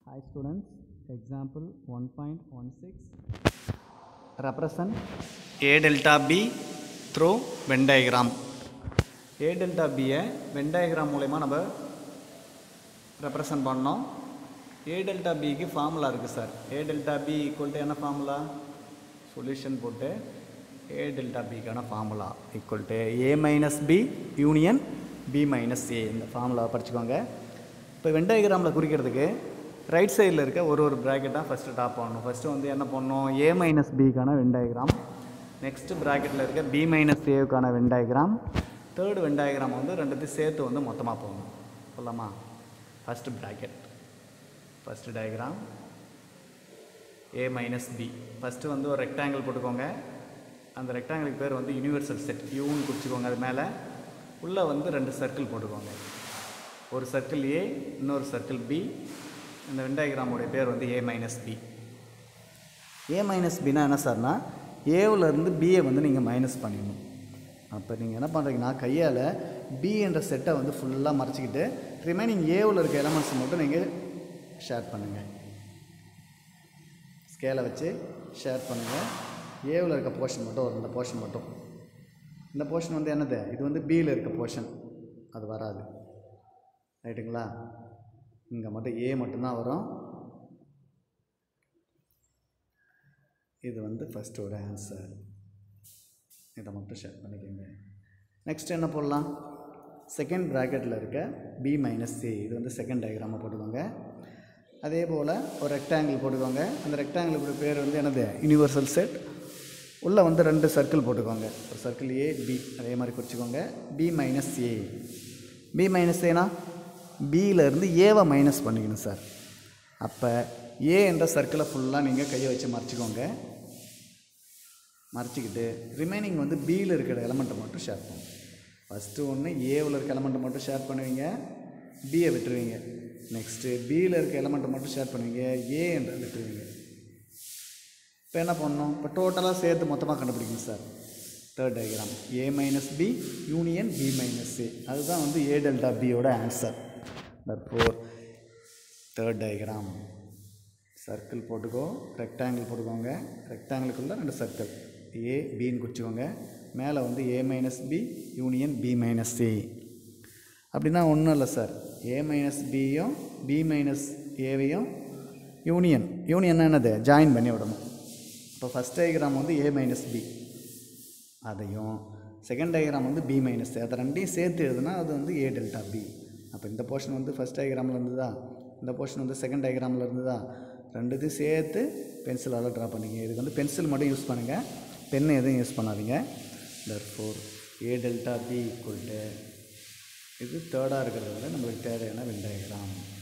Hi students, example 1.16 represent A delta B through Venn diagram. A delta B யை Venn diagram மூலயமா நம்ம represent பண்ணோம் A delta பிக்கு formula இருக்குது sir A delta B equal to என்ன formula solution போட்டு A delta பிக்கான formula equal to A minus B union B minus A இந்த ஃபார்முலாவை படிச்சுக்கோங்க இப்போ வெண்டாயிகிராமில் குறிக்கிறதுக்கு ரைட் சைடில் இருக்க ஒரு ஒரு ப்ராக்கெட்டாக ஃபஸ்ட்டு டாப் பண்ணணும் ஃபஸ்ட்டு வந்து என்ன பண்ணணும் ஏ மைனஸ் பிக்கான வெண்டாயிகிராம் நெக்ஸ்ட்டு ப்ராக்கெட்டில் இருக்க பி மைனஸ் ஏவுக்கான வெண்டாயிகிராம் தேர்டு வெண்டாயிகிராம் வந்து ரெண்டுத்தையும் சேர்த்து வந்து மொத்தமாக போகணும் சொல்லலாமா first bracket first diagram A minus B first வந்து ஒரு ரெக்டாங்கிள் போட்டுக்கோங்க அந்த ரெக்டாங்கிளுக்கு பேர் வந்து யூனிவர்சல் செட் யூன்னு குறிச்சிக்கோங்க அது மேலே உள்ளே வந்து ரெண்டு சர்க்கிள் போட்டுக்கோங்க ஒரு சர்க்கிள் ஏ இன்னொரு சர்க்கிள் பி இந்த வெண்டாகிராமுடைய பேர் வந்து A minus B A minus பின்னா என்ன சார்னா ஏவிலேருந்து பியை வந்து நீங்கள் மைனஸ் பண்ணிடணும் அப்போ நீங்கள் என்ன பண்ணுறீங்கன்னா கையால் பி என்ற செட்டை வந்து ஃபுல்லாக மறைச்சிக்கிட்டு ரிமைனிங் ஏவில் இருக்க எலமெண்ட்ஸ் மட்டும் நீங்கள் ஷேர் பண்ணுங்கள் ஸ்கேலை வச்சு ஷேர் பண்ணுங்கள் ஏவில் இருக்க போர்ஷன் மட்டும் வரும் இந்த போர்ஷன் மட்டும் இந்த போர்ஷன் வந்து என்னது இது வந்து பியில் இருக்க போர்ஷன் அது வராது ரைட்டுங்களா இங்கே மட்டும் ஏ மட்டும்தான் வரும் இது வந்து ஃபஸ்ட்டோட ஆன்சர் இதை மட்டும் ஷேர் பண்ணிக்கோங்க நெக்ஸ்ட் என்ன போடலாம் செகண்ட் ப்ராக்கெட்டில் இருக்க பி மைனஸ் சி இது வந்து செகண்ட் டயக்ராமை போட்டுக்கோங்க அதே போல் ஒரு ரெக்டாங்கிள் போட்டுக்கோங்க அந்த ரெக்டாங்கிளுக்கு பேர் வந்து என்னது யூனிவர்சல் செட் உள்ளே வந்து ரெண்டு சர்க்கிள் போட்டுக்கோங்க ஒரு சர்க்கிள் ஏ பி அதே மாதிரி குறிச்சிக்கோங்க B minus A B minus ஏனா பியிலேருந்து ஏவை மைனஸ் பண்ணிக்கணும் சார் அப்போ ஏ என்ற சர்க்கிளை ஃபுல்லாக நீங்கள் கையை வச்சு மறைச்சிக்கோங்க மறைச்சிக்கிட்டு ரிமைனிங் வந்து பியில் இருக்கிற எலமெண்ட்டை மட்டும் ஷேர் பண்ணுங்க ஃபஸ்ட்டு ஒன்று ஏவில் இருக்க எலமெண்ட்டை மட்டும் ஷேர் பண்ணுவீங்க பியை விட்டுருவீங்க நெக்ஸ்ட்டு பியில் இருக்க எலமெண்ட்டை மட்டும் ஷேர் பண்ணுவீங்க ஏ என்ற விட்டுருவீங்க இப்போ என்ன பண்ணணும் இப்போ டோட்டலாக சேர்த்து மொத்தமாக கண்டுபிடிக்கணும் sir third diagram A minus B union B minus A அதுதான் வந்து ஏ டெல்டா பியோட answer for third diagram circle போட்டுக்கோ ரெக்டாங்கிள் போட்டுக்கோங்க ரெக்டாங்கிளுக்குள்ளே ரெண்டு சர்க்கிள் ஏ பின்னு குறிச்சிக்கோங்க மேலே வந்து A minus B union B minus C அப்படின்னா ஒன்றும் இல்லை சார் ஏ மைனஸ் பியும் பி மைனஸ் ஏவையும் யூனியன் யூனியன் என்னது ஜாயின் பண்ணி விடணும் இப்போ ஃபஸ்ட் டயக்ராம் வந்து ஏ மைனஸ் பி அதையும் செகண்ட் டயக்ராம் வந்து பி மைனஸ் அதை ரெண்டையும் சேர்த்து எழுதுனா அது வந்து ஏ டெல்டா பி அப்போ இந்த போர்ஷன் வந்து ஃபஸ்ட் டயக்ராமில் இருந்ததா இந்த போர்ஷன் வந்து செகண்ட் டயக்ராமில் இருந்ததா ரெண்டுத்தையும் சேர்த்து பென்சிலால் ட்ரா பண்ணிங்க இதுக்கு வந்து பென்சில் மட்டும் யூஸ் பண்ணுங்கள் பென் எதுவும் யூஸ் பண்ணாதீங்க தர் for A delta B equal இது தேர்டாக இருக்கிறத விட நம்மளுக்கு தேவையான வென் டயக்ராம்